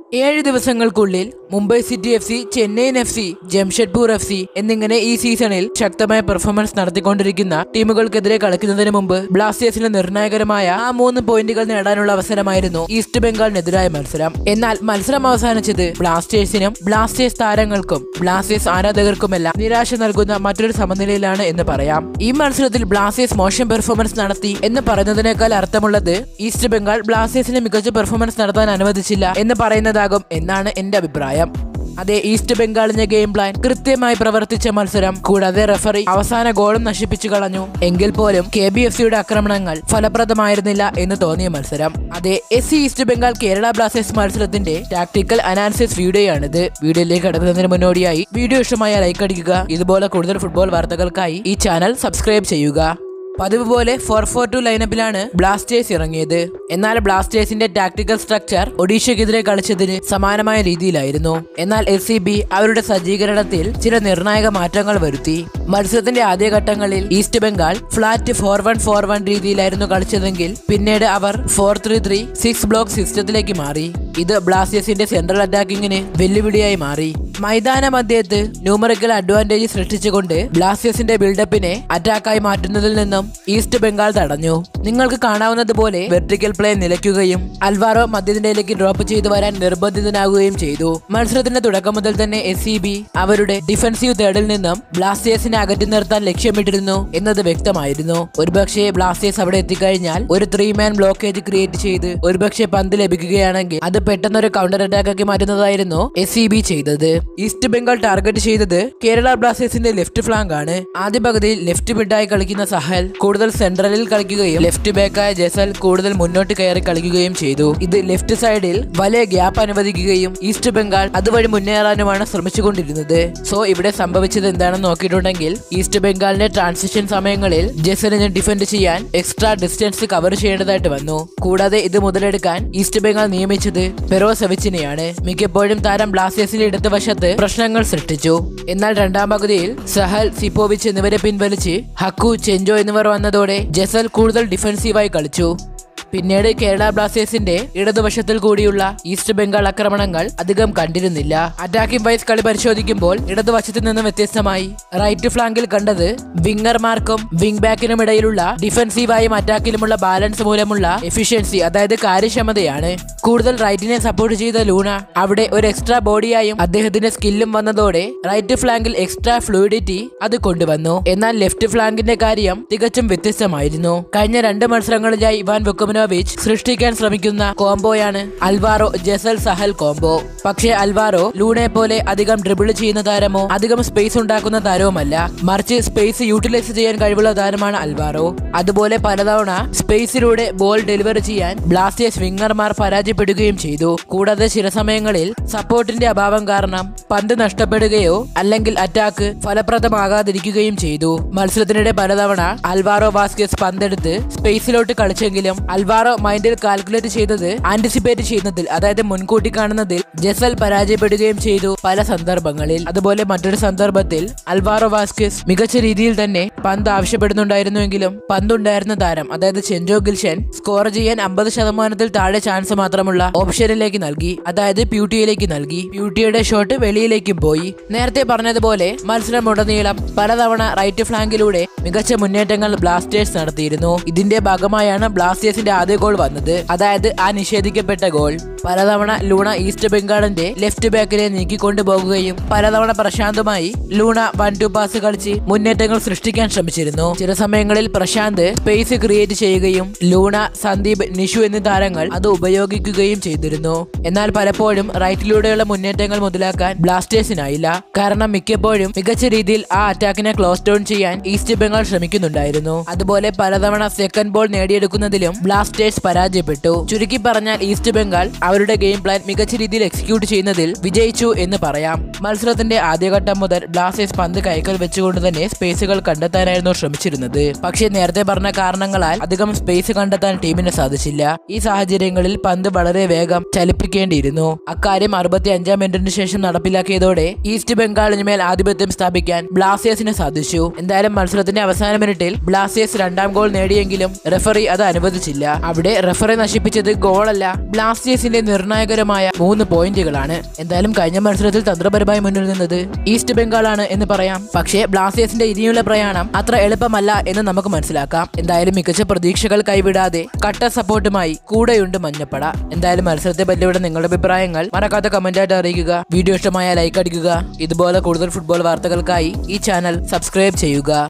ഏഴ് ദിവസങ്ങൾക്കുള്ളിൽ Mumbai city F C Chennaiyin F C Jamshedpur F C എന്നിങ്ങനെ ഈ സീസണിൽ ശക്തമായ പെർഫോമൻസ് നടത്തിക്കൊണ്ടിരിക്കുന്ന ടീമുകൾക്കെതിരെ കളിക്കുന്നതിന് മുമ്പ് ബ്ലാസ്റ്റേഴ്സിന് നിർണായകരമായ ആ മൂന്ന് പോയിന്റുകൾ നേടാനുള്ള അവസരമായിരുന്നു ഈസ്റ്റ് ബംഗാളിനെതിരായ മത്സരം എന്നാൽ മത്സരം അവസാനിച്ചത് ബ്ലാസ്റ്റേഴ്സിനും ബ്ലാസ്റ്റേഴ്സ് താരങ്ങൾക്കും ബ്ലാസ്റ്റേഴ്സ് ആരാധകർക്കുമെല്ലാം നിരാശ നൽകുന്ന മറ്റൊരു സമനിലയിലാണ് എന്ന് പറയാം ഈ മത്സരത്തിൽ ബ്ലാസ്റ്റേഴ്സ് മോശം പെർഫോമൻസ് നടത്തി എന്ന് പറയുന്നതിനേക്കാൾ അർത്ഥമുള്ളത് ഈസ്റ്റ് ബംഗാൾ ബ്ലാസ്റ്റേഴ്സിന് മികച്ച പെർഫോമൻസ് നടത്താൻ അനുവദിച്ചില്ല എന്ന് പറയുന്നതാകും എന്നാണ് എന്റെ അഭിപ്രായം അതെ ഈസ്റ്റ് ബംഗാളിന്റെ ഗെയിം പ്ലാൻ കൃത്യമായി പ്രവർത്തിച്ച മത്സരം കൂടാതെ റഫറി അവസാന ഗോളും നശിപ്പിച്ചു കളഞ്ഞു എങ്കിൽ പോലും കെ ബി എഫ് സിയുടെ ആക്രമണങ്ങൾ ഫലപ്രദമായിരുന്നില്ല എന്ന് തോന്നിയ മത്സരം അതെ S C East Bengal Kerala Blasters മത്സരത്തിന്റെ ടാക്ടിക്കൽ അനാലിസിസ് വീഡിയോയാണിത് വീഡിയോയിലേക്ക് കടക്കുന്നതിന് മുന്നോടിയായി വീഡിയോ ഇഷ്ടമായ ലൈക്ക് അടിക്കുക ഇതുപോലെ കൂടുതൽ ഫുട്ബോൾ വാർത്തകൾക്കായി ഈ ചാനൽ സബ്സ്ക്രൈബ് ചെയ്യുക പതിവ് പോലെ ഫോർ ഫോർ ടു ലൈനപ്പിലാണ് ബ്ലാസ്റ്റേഴ്സ് ഇറങ്ങിയത് എന്നാൽ ബ്ലാസ്റ്റേഴ്സിന്റെ ടാക്ടിക്കൽ സ്ട്രക്ചർ ഒഡീഷയ്ക്കെതിരെ കളിച്ചതിന് സമാനമായ രീതിയിലായിരുന്നു എന്നാൽ എസ് സി ബി അവരുടെ സജ്ജീകരണത്തിൽ ചില നിർണായക മാറ്റങ്ങൾ വരുത്തി മത്സരത്തിന്റെ ആദ്യഘട്ടങ്ങളിൽ East Bengal flat four one four one രീതിയിലായിരുന്നു കളിച്ചതെങ്കിൽ പിന്നീട് അവർ four three three six block സിസ്റ്റത്തിലേക്ക് മാറി ഇത് ബ്ലാസ്റ്റേഴ്സിന്റെ സെൻട്രൽ അറ്റാക്കിങ്ങിന് വെല്ലുവിളിയായി മാറി മൈതാന മധ്യത്ത് ന്യൂമറിക്കൽ അഡ്വാൻറ്റേജ് സൃഷ്ടിച്ചുകൊണ്ട് ബ്ലാസ്റ്റേഴ്സിന്റെ ബിൽഡപ്പിനെ അറ്റാക്കായി മാറ്റുന്നതിൽ നിന്നും ഈസ്റ്റ് ബംഗാൾ തടഞ്ഞു നിങ്ങൾക്ക് കാണാവുന്നതുപോലെ വെർട്ടിക്കൽ പ്ലേ നിലയ്ക്കുകയും അൽവാറോ മധ്യനിരയിലേക്ക് ഡ്രോപ്പ് ചെയ്തു വരാൻ നിർബന്ധിതനാകുകയും ചെയ്തു മത്സരത്തിന്റെ തുടക്കം മുതൽ തന്നെ എസ് സി ബി അവരുടെ ഡിഫൻസീവ് തേർഡിൽ നിന്നും ബ്ലാസ്റ്റേഴ്സിനെ അകറ്റി നിർത്താൻ ലക്ഷ്യമിട്ടിരുന്നു എന്നത് വ്യക്തമായിരുന്നു ഒരുപക്ഷെ ബ്ലാസ്റ്റേഴ്സ് അവിടെ എത്തിക്കഴിഞ്ഞാൽ ഒരു ത്രീ മാൻ ബ്ലോക്കേജ് ക്രിയേറ്റ് ചെയ്ത് ഒരുപക്ഷെ പന്ത് ലഭിക്കുകയാണെങ്കിൽ അത് പെട്ടെന്നൊരു കൗണ്ടർ അറ്റാക്ക് ആക്കി മാറ്റുന്നതായിരുന്നു എസ് സി ബി ചെയ്തത് ഈസ്റ്റ് ബംഗാൾ ടാർഗറ്റ് ചെയ്തത് കേരള ബ്ലാസ്റ്റേഴ്സിന്റെ ലെഫ്റ്റ് ഫ്ലാങ്ക് ആണ് ആദ്യ പകുതിയിൽ ലെഫ്റ്റ് മിഡായി കളിക്കുന്ന സഹൽ കൂടുതൽ സെൻട്രലിൽ കളിക്കുകയും ലെഫ്റ്റ് ബാക്കായ ജസൽ കൂടുതൽ മുന്നോട്ട് കയറി കളിക്കുകയും ചെയ്തു ഇത് ലെഫ്റ്റ് സൈഡിൽ വലിയ ഗ്യാപ്പ് അനുവദിക്കുകയും ഈസ്റ്റ് ബംഗാൾ അതുവഴി മുന്നേറാനുമാണ് ശ്രമിച്ചുകൊണ്ടിരുന്നത് സോ ഇവിടെ സംഭവിച്ചത് എന്താണെന്ന് നോക്കിയിട്ടുണ്ടെങ്കിൽ ഈസ്റ്റ് ബംഗാളിന്റെ ട്രാൻസിഷൻ സമയങ്ങളിൽ ജസലിന് ഡിഫെൻഡ് ചെയ്യാൻ എക്സ്ട്രാ ഡിസ്റ്റൻസ് കവർ ചെയ്യേണ്ടതായിട്ട് വന്നു കൂടാതെ ഇത് മുതലെടുക്കാൻ ഈസ്റ്റ് ബംഗാൾ നിയമിച്ചത് പെറോസെവിച്ചിനെയാണ് മിക്കപ്പോഴും താരം ബ്ലാസ്റ്റേഴ്സിന്റെ ഇടതുവശത്ത് പ്രശ്നങ്ങൾ സൃഷ്ടിച്ചു എന്നാൽ രണ്ടാം പകുതിയിൽ സഹൽ സിപ്പോവിച്ച് എന്നിവരെ പിൻവലിച്ച് ഹക്കു ചെഞ്ചോ എന്നിവർ വന്നതോടെ ജസൽ കൂടുതൽ ഡിഫൻസീവായി കളിച്ചു പിന്നീട് കേരള ബ്ലാസ്റ്റേഴ്സിന്റെ ഇടതുവശത്തിൽ കൂടിയുള്ള ഈസ്റ്റ് ബംഗാൾ ആക്രമണങ്ങൾ അധികം കണ്ടിരുന്നില്ല അറ്റാക്കിംഗ് വൈസ് കളി പരിശോധിക്കുമ്പോൾ ഇടതുവശത്ത് നിന്ന് വ്യത്യസ്തമായി റൈറ്റ് ഫ്ലാങ്കിൽ കണ്ടത് വിങ്ങർമാർക്കും വിങ് ബാക്കിനും ഇടയിലുള്ള ഡിഫൻസീവായും അറ്റാക്കിലുമുള്ള ബാലൻസ് മൂലമുള്ള എഫിഷ്യൻസി അതായത് കാര്യക്ഷമതയാണ് കൂടുതൽ റൈറ്റിനെ സപ്പോർട്ട് ചെയ്ത ലൂണ അവിടെ ഒരു എക്സ്ട്രാ ബോഡിയായും അദ്ദേഹത്തിന്റെ സ്കില്ലും വന്നതോടെ റൈറ്റ് ഫ്ലാങ്കിൽ എക്സ്ട്രാ ഫ്ലൂയിഡിറ്റി അത് കൊണ്ടുവന്നു എന്നാൽ ലെഫ്റ്റ് ഫ്ലാങ്കിന്റെ കാര്യം തികച്ചും വ്യത്യസ്തമായിരുന്നു കഴിഞ്ഞ രണ്ട് മത്സരങ്ങളിലായി ഇവാൻ വെക്കുമനോവിച്ച് സൃഷ്ടിക്കാൻ ശ്രമിക്കുന്ന കോംബോയാണ് അൽവാറോ ജസൽ സഹൽ കോംബോ പക്ഷേ അൽവാറോ ലൂണെ പോലെ അധികം ഡ്രിബിൾ ചെയ്യുന്ന താരമോ അധികം സ്പേസ് ഉണ്ടാക്കുന്ന താരവുമല്ല മറിച്ച് സ്പേസ് യൂട്ടിലൈസ് ചെയ്യാൻ കഴിവുള്ള താരമാണ് അൽവാറോ അതുപോലെ പലതവണ സ്പേസിലൂടെ ബോൾ ഡെലിവറി ചെയ്യാൻ ബ്ലാസ്റ്റേഴ്സ് വിങ്ങർമാർ പരാജയപ്പെടുകയും ചെയ്തു കൂടാതെ ചില സമയങ്ങളിൽ സപ്പോർട്ടിന്റെ അഭാവം കാരണം പന്ത് നഷ്ടപ്പെടുകയോ അല്ലെങ്കിൽ അറ്റാക്ക് ഫലപ്രദമാകാതിരിക്കുകയും ചെയ്തു മത്സരത്തിനിടെ പലതവണ അൽവാറോ വാസ്കസ് പന്തെടുത്ത് സ്പേസിലോട്ട് കളിച്ചെങ്കിലും അൽവാറോ മൈൻഡിൽ കാൽക്കുലേറ്റ് ചെയ്തത് ആന്റിസിപ്പേറ്റ് ചെയ്യുന്നതിൽ അതായത് മുൻകൂട്ടി കാണുന്നതിൽ ജസൽ പരാജയപ്പെടുകയും ചെയ്തു പല സന്ദർഭങ്ങളിൽ അതുപോലെ മറ്റൊരു സന്ദർഭത്തിൽ അൽവാറോ വാസ്കസ് മികച്ച രീതിയിൽ തന്നെ പന്ത് ആവശ്യപ്പെടുന്നുണ്ടായിരുന്നുവെങ്കിലും പന്തുണ്ടായിരുന്ന താരം അതായത് ചെഞ്ചോ ഗിൽഷൻ സ്കോർ ചെയ്യാൻ അമ്പത് ശതമാനത്തിൽ താഴെ ചാൻസ് മാത്രമുള്ള ഓപ്ഷനിലേക്ക് നൽകി അതായത് പ്യൂട്ടിയിലേക്ക് നൽകി പ്യൂട്ടിയുടെ ഷോട്ട് വെളിയിലേക്കും പോയി നേരത്തെ പറഞ്ഞതുപോലെ മത്സരം ഉടനീളം പലതവണ റൈറ്റ് ഫ്ലാങ്കിലൂടെ മികച്ച മുന്നേറ്റങ്ങൾ ബ്ലാസ്റ്റേഴ്സ് നടത്തിയിരുന്നു ഇതിന്റെ ഭാഗമായാണ് ബ്ലാസ്റ്റേഴ്സിന്റെ ആദ്യ ഗോൾ വന്നത് അതായത് ആ നിഷേധിക്കപ്പെട്ട ഗോൾ പലതവണ ലൂണ ഈസ്റ്റ് ബംഗാളിന്റെ ലെഫ്റ്റ് ബാക്കിനെ നീക്കിക്കൊണ്ടു പോകുകയും പലതവണ പ്രശാന്തുമായി ലൂണ വൺ ടു പാസ് കളിച്ച് മുന്നേറ്റങ്ങൾ സൃഷ്ടിക്കാൻ ശ്രമിച്ചിരുന്നു ചില സമയങ്ങളിൽ പ്രശാന്ത് സ്പേസ് ക്രിയേറ്റ് ചെയ്യുകയും ലൂണ സന്ദീപ് നിഷു എന്നീ താരങ്ങൾ അത് ഉപയോഗിക്കുകയും ചെയ്തിരുന്നു എന്നാൽ പലപ്പോഴും റൈറ്റിലൂടെയുള്ള മുന്നേറ്റങ്ങൾ മുതലാക്കാൻ ബ്ലാസ്റ്റേഴ്സിനായില്ല കാരണം മിക്കപ്പോഴും മികച്ച രീതിയിൽ ആ അറ്റാക്കിനെ ക്ലോസ് ഡൗൺ ചെയ്യാൻ ഈസ്റ്റ് ബംഗാൾ ശ്രമിക്കുന്നുണ്ടായിരുന്നു അതുപോലെ പലതവണ സെക്കൻഡ് ബോൾ നേടിയെടുക്കുന്നതിലും ബ്ലാസ്റ്റേഴ്സ് പരാജയപ്പെട്ടു ചുരുക്കി പറഞ്ഞാൽ ഈസ്റ്റ് ബംഗാൾ അവരുടെ ഗെയിം പ്ലാൻ മികച്ച രീതിയിൽ എക്സിക്യൂട്ട് ചെയ്യുന്നതിൽ വിജയിച്ചു എന്ന് പറയാം മത്സരത്തിന്റെ ആദ്യഘട്ടം മുതൽ ബ്ലാസ്റ്റേഴ്സ് പന്ത് കൈക്കൽ വെച്ചുകൊണ്ട് തന്നെ സ്പേസുകൾ കണ്ടെത്താനായിരുന്നു ശ്രമിച്ചിരുന്നത് പക്ഷേ നേരത്തെ പറഞ്ഞ കാരണങ്ങളാൽ അധികം സ്പേസ് കണ്ടെത്താൻ ടീമിന് സാധിച്ചില്ല ഈ സാഹചര്യങ്ങളിൽ പന്ത് വളരെ വേഗം ചലിപ്പിക്കേണ്ടിയിരുന്നു അക്കാര്യം അറുപത്തി അഞ്ചാം മിനിറ്റിന് ശേഷം നടപ്പിലാക്കിയതോടെ ഈസ്റ്റ് ബംഗാളിന് മേൽ ആധിപത്യം സ്ഥാപിക്കാൻ ബ്ലാസ്റ്റേഴ്സിന് സാധിച്ചു എന്തായാലും മത്സരത്തിന്റെ അവസാന മിനിറ്റിൽ ബ്ലാസ്റ്റേഴ്സ് രണ്ടാം ഗോൾ നേടിയെങ്കിലും റെഫറി അത് അനുവദിച്ചില്ല അവിടെ റെഫറെ നശിപ്പിച്ചത് ഗോളല്ല ബ്ലാസ്റ്റേഴ്സിന്റെ നിർണായകരമായ മൂന്ന് പോയിന്റുകളാണ് എന്തായാലും കഴിഞ്ഞ മത്സരത്തിൽ തന്ത്രപരമായി മുന്നിൽ നിന്നത് ഈസ്റ്റ് ബംഗാളാണ് എന്ന് പറയാം പക്ഷേ ബ്ലാസ്റ്റേഴ്സിന്റെ ഇനിയുള്ള പ്രയാണം അത്ര എളുപ്പമല്ല എന്ന് നമുക്ക് മനസ്സിലാക്കാം എന്തായാലും മികച്ച പ്രതീക്ഷകൾ കൈവിടാതെ കട്ട സപ്പോർട്ടുമായി കൂടെയുണ്ട് മഞ്ഞപ്പട എന്തായാലും മത്സരത്തെ പറ്റിയുള്ള നിങ്ങളുടെ അഭിപ്രായങ്ങൾ മറക്കാത്ത കമന്റായിട്ട് അറിയിക്കുക വീഡിയോ ഇഷ്ടമായ ലൈക്ക് അടിക്കുക ഇതുപോലെ കൂടുതൽ ഫുട്ബോൾ വാർത്തകൾക്കായി ഈ ചാനൽ സബ്സ്ക്രൈബ് ചെയ്യുക